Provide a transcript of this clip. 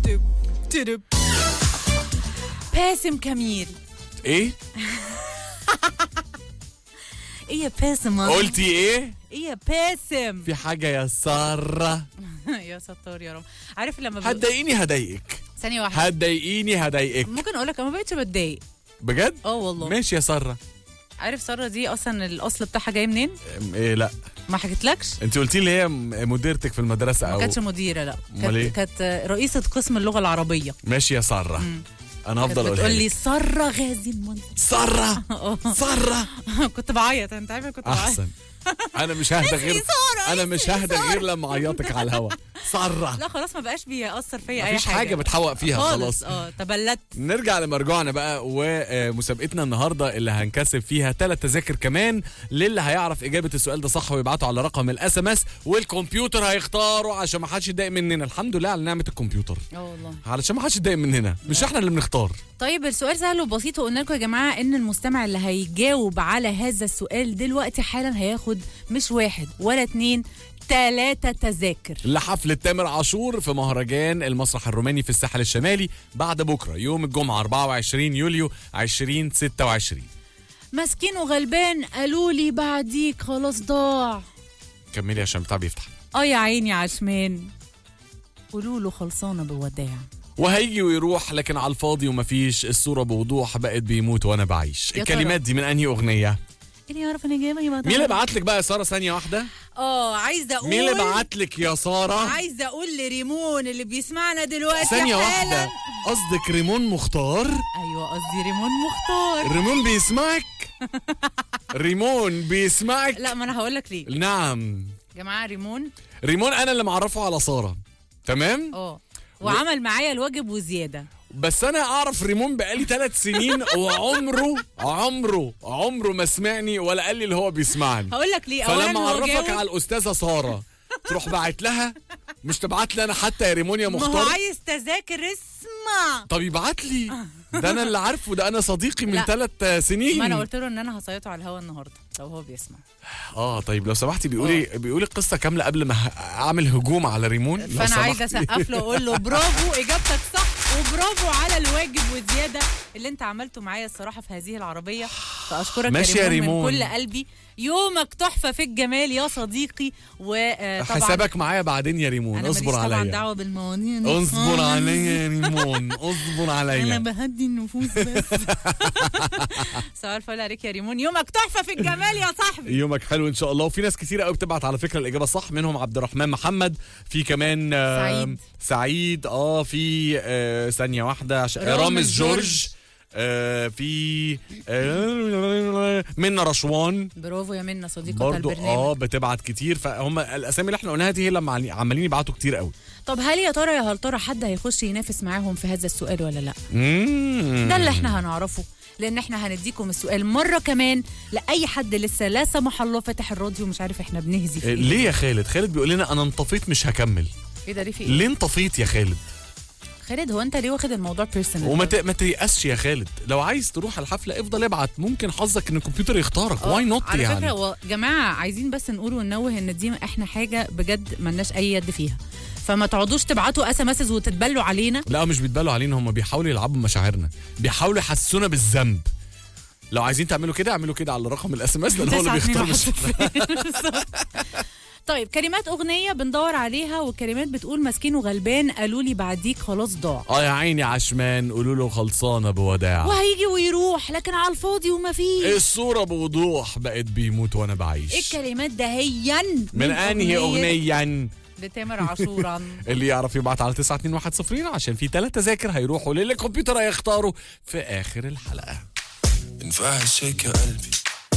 تدب تدب باسم كميل ايه ايه يا باسم قلتي ايه ايه يا باسم في حاجه يا ساره يا ستار يا رب عارف لما بقول- هتضايقيني هضايقك ثانيه واحده هتضايقيني هضايقك ممكن اقول لك انا ما بقتش بتضايق بجد اه والله ماشي يا ساره عارف ساره دي اصلا الاصل بتاعها جاي منين أم، ايه لا ما حكيتلكش انت قلتي لي هي م- مديرتك في المدرسه ما او كانتش مديره لا أمال إيه؟ كانت كانت رئيسه قسم اللغه العربيه ماشي يا ساره انا كانت هفضل اقولها بتقول لي لك. ساره غازي المنذر ساره ساره كنت بعيط انت عارف كنت بعيط احسن انا مش ههدى غير سارة، انا مش ههدى غير لما اعيطك على الهوا ساره لا خلاص ما بقاش بيأثر فيا اي مفيش حاجه حاجه بتحوق فيها خلاص اه تبلدت نرجع لمرجوعنا بقى ومسابقتنا النهارده اللي هنكسب فيها ثلاث تذاكر كمان للي هيعرف اجابه السؤال ده صح ويبعته على رقم الاس ام اس والكمبيوتر هيختاره عشان ما حدش يتضايق مننا الحمد لله على نعمه الكمبيوتر اه والله علشان ما حدش يتضايق مننا مش احنا اللي بنختار طيب السؤال سهل وبسيط وقلنا لكم يا جماعه ان المستمع اللي هيجاوب على هذا السؤال دلوقتي حالا هياخد مش واحد ولا اتنين تلاتة تذاكر لحفلة تامر عاشور في مهرجان المسرح الروماني في الساحل الشمالي بعد بكره يوم الجمعه 24 يوليو 2026 مسكين وغلبان قالوا لي بعديك خلاص ضاع كملي عشان بتاع بيفتح اه يا عيني عشمان قولوا له خلصانه بوداع وهيجي ويروح لكن على الفاضي ومفيش الصوره بوضوح بقت بيموت وانا بعيش يا الكلمات دي من انهي اغنيه اللي يعرف الاجابه يبقى مين اللي بعت لك بقى يا ساره ثانيه واحده اه عايزه اقول مين اللي بعت لك يا ساره عايزه اقول لريمون اللي بيسمعنا دلوقتي ثانيه حالا واحده قصدك ريمون مختار ايوه قصدي ريمون مختار ريمون بيسمعك ريمون بيسمعك لا ما انا هقول لك ليه نعم يا جماعه ريمون ريمون انا اللي معرفه على ساره تمام اه وعمل معايا الواجب وزياده بس انا اعرف ريمون بقالي ثلاث سنين وعمره عمره عمره ما سمعني ولا قال لي اللي هو بيسمعني هقول لك ليه اولا فلما هو اعرفك جاوب على الاستاذه ساره تروح باعت لها مش تبعت لي انا حتى يا ريمون يا ما هو مختار عايز تذاكر اسمع طب يبعت لي ده انا اللي عارفه ده انا صديقي من لا. ثلاث سنين ما انا قلت له ان انا هسيطه على الهوا النهارده لو هو بيسمع اه طيب لو سمحتي بيقولي بيقولي القصه كامله قبل ما ه- اعمل هجوم على ريمون لو فانا عايزه سمحتي. اسقف له واقول له برافو اجابتك صح وبرافو على الواجب وزياده اللي انت عملته معايا الصراحه في هذه العربيه فاشكرك ماشي يا يا ريمون, ريمون. من كل قلبي يومك تحفه في الجمال يا صديقي وطبعا حسابك معايا بعدين يا ريمون انا ماليش اصبر طبعا عليا دعوه بالمواضيع دي اصبر خالص. عليا يا ريمون اصبر انا عليا بهدي النفوس بس صباح الفل عليك يا ريمون يومك تحفه في الجمال يا صاحبي يومك حلو ان شاء الله وفي ناس كتير قوي بتبعت على فكره الاجابه صح منهم عبد الرحمن محمد في كمان آه، سعيد. سعيد اه في آه ثانيه واحده عش... رامز رامز جورج جورج. آه في آه منى رشوان برافو يا منى صديقه برضو البرنامج اه بتبعت كتير فهم الاسامي اللي احنا قلناها دي هي اللي عمالين- عمالين يبعتوا كتير قوي طب هل يا ترى يا هل ترى حد هيخش ينافس معاهم في هذا السؤال ولا لا مم. ده اللي احنا هنعرفه لان احنا هنديكم السؤال مره كمان لاي حد لسه لا سمح الله فاتح الراديو مش عارف احنا بنهزي في آه، ايه ليه يا خالد خالد بيقول لنا انا انطفيت مش هكمل ايه ده ليه في ايه ليه انطفيت يا خالد خالد هو انت ليه واخد الموضوع بيرسونال وما ت... ما تيأسش يا خالد لو عايز تروح الحفله افضل ابعت ممكن حظك ان الكمبيوتر يختارك واي نوت على يعني فكره هو جماعه عايزين بس نقول وننوه ان دي احنا حاجه بجد ملناش اي يد فيها فما تقعدوش تبعتوا اس ام وتتبلوا علينا لا مش بيتبالوا علينا هم بيحاولوا يلعبوا بمشاعرنا بيحاولوا يحسسونا بالذنب لو عايزين تعملوا كده اعملوا كده على رقم الاس ام اس لان هو اللي بيختار مش بالظبط. طيب كلمات اغنيه بندور عليها والكلمات بتقول مسكين وغلبان قالوا لي بعديك خلاص ضاع اه يا عيني عشمان قولوا له خلصانه بوداع وهيجي ويروح لكن على الفاضي وما فيه الصوره بوضوح بقت بيموت وانا بعيش الكلمات دهيا من انهي اغنيه لتامر عاشورا اللي يعرف يبعت على 921 عشان في ثلاث تذاكر هيروحوا للي الكمبيوتر هيختاروا في اخر الحلقه ينفع هالشي يا قلبي